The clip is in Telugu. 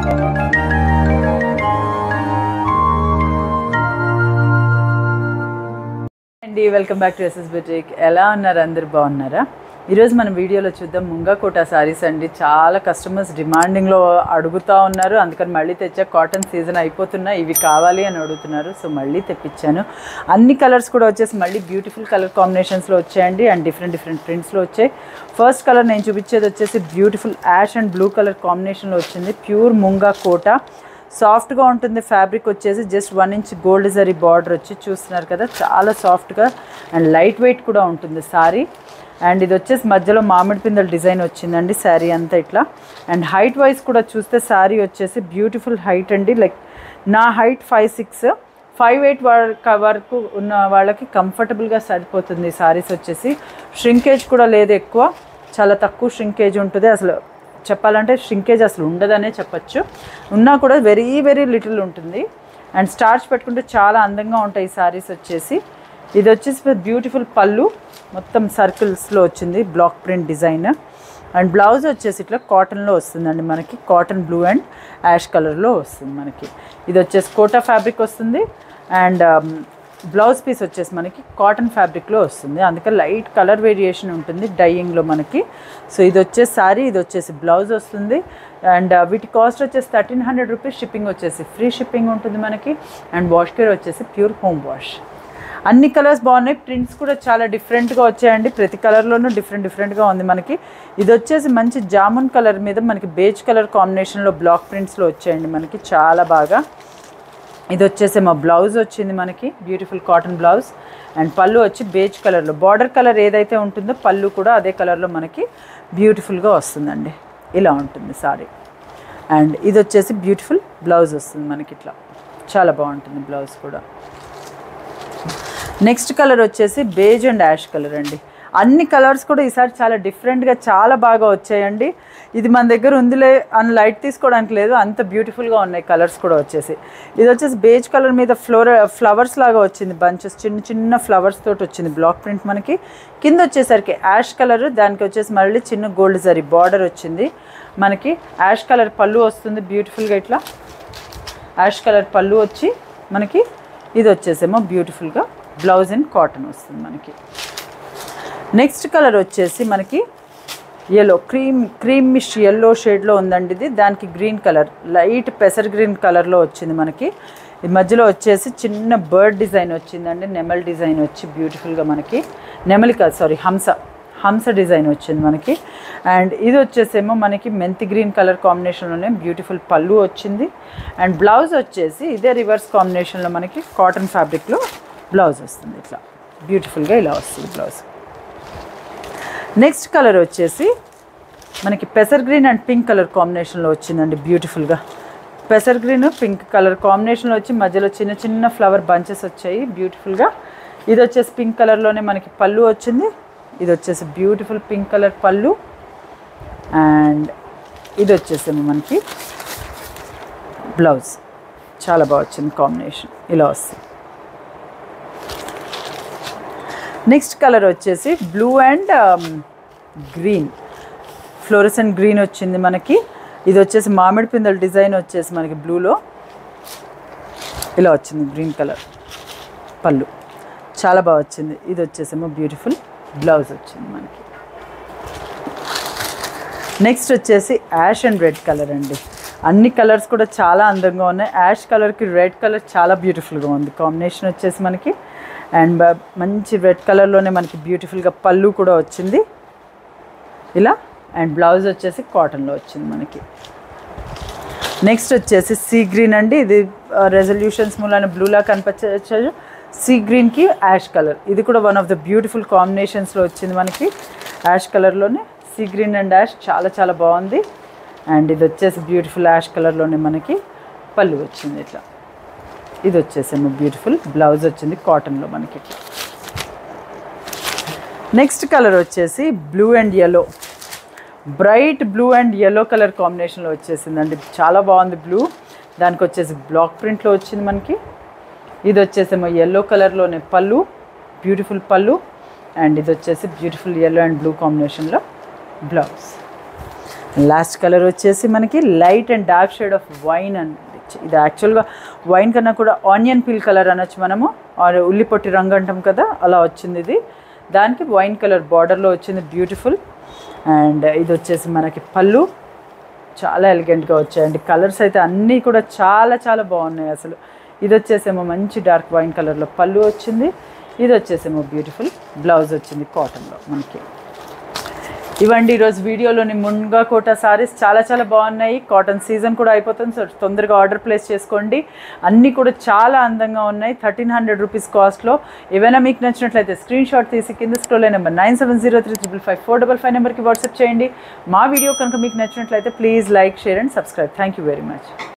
అండి welcome back to SS boutique ఎలా ఉన్నారు అందరు బాగున్నారా ఈరోజు మనం వీడియోలో చూద్దాం ముంగా కోట సారీస్ అండి చాలా కస్టమర్స్ డిమాండింగ్లో అడుగుతూ ఉన్నారు అందుకని మళ్ళీ తెచ్చా కాటన్ సీజన్ అయిపోతున్నా ఇవి కావాలి అని అడుగుతున్నారు సో మళ్ళీ తెప్పించాను అన్ని కలర్స్ కూడా వచ్చేసి మళ్ళీ బ్యూటిఫుల్ కలర్ కాంబినేషన్స్లో వచ్చాయండి అండ్ డిఫరెంట్ డిఫరెంట్ ప్రింట్స్లో వచ్చాయి ఫస్ట్ కలర్ నేను చూపించేది వచ్చేసి beautiful ash and blue colour కాంబినేషన్లో వచ్చింది ప్యూర్ ముంగా కోట సాఫ్ట్గా ఉంటుంది ఫ్యాబ్రిక్ వచ్చేసి just one inch gold zari border వచ్చి చూస్తున్నారు కదా చాలా సాఫ్ట్గా అండ్ లైట్ వెయిట్ కూడా ఉంటుంది సారీ అండ్ ఇది వచ్చేసి మధ్యలో మామిడి పిందల డిజైన్ వచ్చిందండి శారీ అంతా ఇట్లా అండ్ హైట్ వైజ్ కూడా చూస్తే శారీ వచ్చేసి బ్యూటిఫుల్ హైట్ అండి లైక్ నా height five six five eight వరకు ఉన్న వాళ్ళకి కంఫర్టబుల్గా సరిపోతుంది సారీస్ వచ్చేసి షింకేజ్ కూడా లేదు ఎక్కువ చాలా తక్కువ షింకేజ్ ఉంటుంది అసలు చెప్పాలంటే షింకేజ్ అసలు ఉండదనే చెప్పచ్చు ఉన్నా కూడా వెరీ వెరీ లిటిల్ ఉంటుంది అండ్ స్టార్చ్ పెట్టుకుంటే చాలా అందంగా ఉంటాయి ఈ సారీస్ వచ్చేసి ఇది వచ్చేసి బ్యూటిఫుల్ పళ్ళు మొత్తం సర్కిల్స్లో వచ్చింది black print design and blouse వచ్చేసి ఇట్లా కాటన్లో వస్తుందండి మనకి కాటన్ బ్లూ అండ్ యాష్ కలర్లో వస్తుంది మనకి ఇది వచ్చేసి కోటా ఫ్యాబ్రిక్ వస్తుంది అండ్ బ్లౌజ్ పీస్ వచ్చేసి మనకి కాటన్ ఫ్యాబ్రిక్లో వస్తుంది అందుకే లైట్ కలర్ వేరియేషన్ ఉంటుంది డైయింగ్లో మనకి సో ఇది వచ్చేసి సారీ ఇది వచ్చేసి బ్లౌజ్ వస్తుంది అండ్ వీటి కాస్ట్ వచ్చేసి థర్టీన్ హండ్రెడ్ రూపీస్ షిప్పింగ్ వచ్చేసి ఫ్రీ షిప్పింగ్ ఉంటుంది మనకి అండ్ వాష్ కేర్ వచ్చేసి ప్యూర్ హోమ్ వాష్ అన్ని కలర్స్ బాగున్నాయి ప్రింట్స్ కూడా చాలా డిఫరెంట్గా వచ్చాయండి ప్రతి కలర్లోనూ డిఫరెంట్ డిఫరెంట్గా ఉంది మనకి ఇది వచ్చేసి మంచి జామున్ కలర్ మీద మనకి బేజ్ కలర్ కాంబినేషన్లో బ్లాక్ ప్రింట్స్లో వచ్చాయండి మనకి చాలా బాగా ఇది వచ్చేసి మా బ్లౌజ్ వచ్చింది మనకి బ్యూటిఫుల్ కాటన్ బ్లౌజ్ అండ్ పళ్ళు వచ్చి బేజ్ కలర్లో బార్డర్ కలర్ ఏదైతే ఉంటుందో పళ్ళు కూడా అదే కలర్లో మనకి బ్యూటిఫుల్గా వస్తుందండి ఇలా ఉంటుంది సారీ అండ్ ఇది వచ్చేసి బ్యూటిఫుల్ బ్లౌజ్ వస్తుంది మనకి ఇట్లా చాలా బాగుంటుంది బ్లౌజ్ కూడా నెక్స్ట్ కలర్ వచ్చేసి బేజ్ అండ్ యాష్ కలర్ అండి అన్ని కలర్స్ కూడా ఈసారి చాలా డిఫరెంట్గా చాలా బాగా వచ్చాయండి ఇది మన దగ్గర ఉందిలే అని లైట్ తీసుకోవడానికి లేదు అంత బ్యూటిఫుల్గా ఉన్నాయి కలర్స్ కూడా వచ్చేసి ఇది వచ్చేసి బేజ్ కలర్ మీద ఫ్లోర్ ఫ్లవర్స్ లాగా వచ్చింది బంచెస్ చిన్న చిన్న ఫ్లవర్స్ తోటి వచ్చింది బ్లాక్ ప్రింట్ మనకి కింద వచ్చేసరికి యాష్ కలర్ దానికి వచ్చేసి మళ్ళీ చిన్న గోల్డ్ జరీ బార్డర్ వచ్చింది మనకి యాష్ కలర్ పళ్ళు వస్తుంది బ్యూటిఫుల్గా ఇట్లా యాష్ కలర్ పళ్ళు వచ్చి మనకి ఇది వచ్చేసేమో బ్యూటిఫుల్గా బ్లౌజ్ అండ్ కాటన్ వస్తుంది మనకి నెక్స్ట్ కలర్ వచ్చేసి మనకి ఎల్లో క్రీమ్ క్రీమిష్ ఎల్లో షేడ్లో ఉందండి ఇది దానికి గ్రీన్ కలర్ లైట్ పెసర్ గ్రీన్ కలర్లో వచ్చింది మనకి ఈ మధ్యలో వచ్చేసి చిన్న బర్డ్ డిజైన్ వచ్చిందండి నెమల్ డిజైన్ వచ్చి బ్యూటిఫుల్గా మనకి నెమలి కాదు సారీ హంస హంస డిజైన్ వచ్చింది మనకి అండ్ ఇది వచ్చేసేమో మనకి మెంతి గ్రీన్ కలర్ కాంబినేషన్లోనే బ్యూటిఫుల్ పళ్ళు వచ్చింది అండ్ బ్లౌజ్ వచ్చేసి ఇదే రివర్స్ కాంబినేషన్లో మనకి కాటన్ ఫ్యాబ్రిక్లో బ్లౌజ్ వస్తుంది ఇట్లా బ్యూటిఫుల్గా ఇలా వస్తుంది బ్లౌజ్ నెక్స్ట్ కలర్ వచ్చేసి మనకి పెసర్ గ్రీన్ అండ్ పింక్ కలర్ కాంబినేషన్లో వచ్చిందండి బ్యూటిఫుల్గా పెసర్ గ్రీన్ పింక్ కలర్ కాంబినేషన్లో వచ్చి మధ్యలో చిన్న చిన్న ఫ్లవర్ బంచెస్ వచ్చాయి బ్యూటిఫుల్గా ఇది వచ్చేసి పింక్ కలర్లోనే మనకి పళ్ళు వచ్చింది ఇది వచ్చేసి బ్యూటిఫుల్ పింక్ కలర్ పళ్ళు అండ్ ఇది వచ్చేసేమో మనకి బ్లౌజ్ చాలా బాగా వచ్చింది కాంబినేషన్ ఇలా వస్తుంది నెక్స్ట్ కలర్ వచ్చేసి blue and green fluorescent green వచ్చింది మనకి ఇది వచ్చేసి మామిడి పిందల డిజైన్ వచ్చేసి మనకి బ్లూలో ఇలా వచ్చింది గ్రీన్ కలర్ పళ్ళు చాలా బాగా వచ్చింది ఇది వచ్చేసేమో బ్యూటిఫుల్ బ్లౌజ్ వచ్చింది మనకి నెక్స్ట్ వచ్చేసి యాష్ అండ్ రెడ్ కలర్ అండి అన్ని కలర్స్ కూడా చాలా అందంగా ఉన్నాయి యాష్ కలర్కి రెడ్ కలర్ చాలా బ్యూటిఫుల్గా ఉంది కాంబినేషన్ వచ్చేసి మనకి అండ్ మంచి రెడ్ కలర్లోనే మనకి బ్యూటిఫుల్గా పళ్ళు కూడా వచ్చింది ఇలా అండ్ బ్లౌజ్ వచ్చేసి కాటన్లో వచ్చింది మనకి నెక్స్ట్ వచ్చేసి సీ గ్రీన్ అండి ఇది రెజల్యూషన్స్ మూలాన బ్లూలా కనిపించచ్చు సీ గ్రీన్కి యాష్ కలర్ ఇది కూడా వన్ ఆఫ్ ద బ్యూటిఫుల్ కాంబినేషన్స్లో వచ్చింది మనకి యాష్ కలర్లోనే సీ గ్రీన్ అండ్ యాష్ చాలా చాలా బాగుంది అండ్ ఇది వచ్చేసి బ్యూటిఫుల్ యాష్ కలర్లోనే మనకి పళ్ళు వచ్చింది ఇట్లా ఇది వచ్చేసేమో బ్యూటిఫుల్ బ్లౌజ్ వచ్చింది కాటన్లో మనకి ఇట్లా నెక్స్ట్ కలర్ వచ్చేసి blue and yellow bright blue and yellow colour కాంబినేషన్లో వచ్చేసిందండి చాలా బాగుంది బ్లూ దానికి వచ్చేసి బ్లాక్ ప్రింట్లో వచ్చింది మనకి ఇది వచ్చేసేమో ఎల్లో కలర్లోనే పళ్ళు బ్యూటిఫుల్ పళ్ళు అండ్ ఇది వచ్చేసి బ్యూటిఫుల్ ఎల్లో అండ్ బ్లూ కాంబినేషన్లో బ్లౌజ్ లాస్ట్ కలర్ వచ్చేసి మనకి light and dark shade of wine అండి ఇది యాక్చువల్గా వైన్ కన్నా కూడా ఆనియన్ పీల్ కలర్ అనొచ్చు మనము ఆర్ ఉల్లిపొట్టి రంగు అంటాం కదా అలా వచ్చింది ఇది దానికి వైన్ కలర్ బార్డర్లో వచ్చింది బ్యూటిఫుల్ అండ్ ఇది వచ్చేసి మనకి పళ్ళు చాలా ఎలిగెంట్గా వచ్చాయండి కలర్స్ అయితే అన్నీ కూడా చాలా చాలా బాగున్నాయి అసలు ఇది వచ్చేసేమో మంచి డార్క్ వైన్ కలర్లో పళ్ళు వచ్చింది ఇది వచ్చేసేమో బ్యూటిఫుల్ బ్లౌజ్ వచ్చింది కాటన్లో మనకి ఇవ్వండి ఈరోజు వీడియోలోని మున్గా కోట సారీస్ చాలా చాలా బాగున్నాయి కాటన్ సీజన్ కూడా అయిపోతుంది సో తొందరగా ఆర్డర్ ప్లేస్ చేసుకోండి అన్నీ కూడా చాలా అందంగా ఉన్నాయి థర్టీన్ హండ్రెడ్ రూపీస్ కాస్ట్లో ఏవైనా మీకు నచ్చినట్లయితే స్క్రీన్ షాట్ తీసి కింద scroll number nine seven zero three triple five four double five నెంబర్కి వాట్సాప్ చేయండి మా వీడియో కనుక మీకు నచ్చినట్లయితే please like share and subscribe thank you very much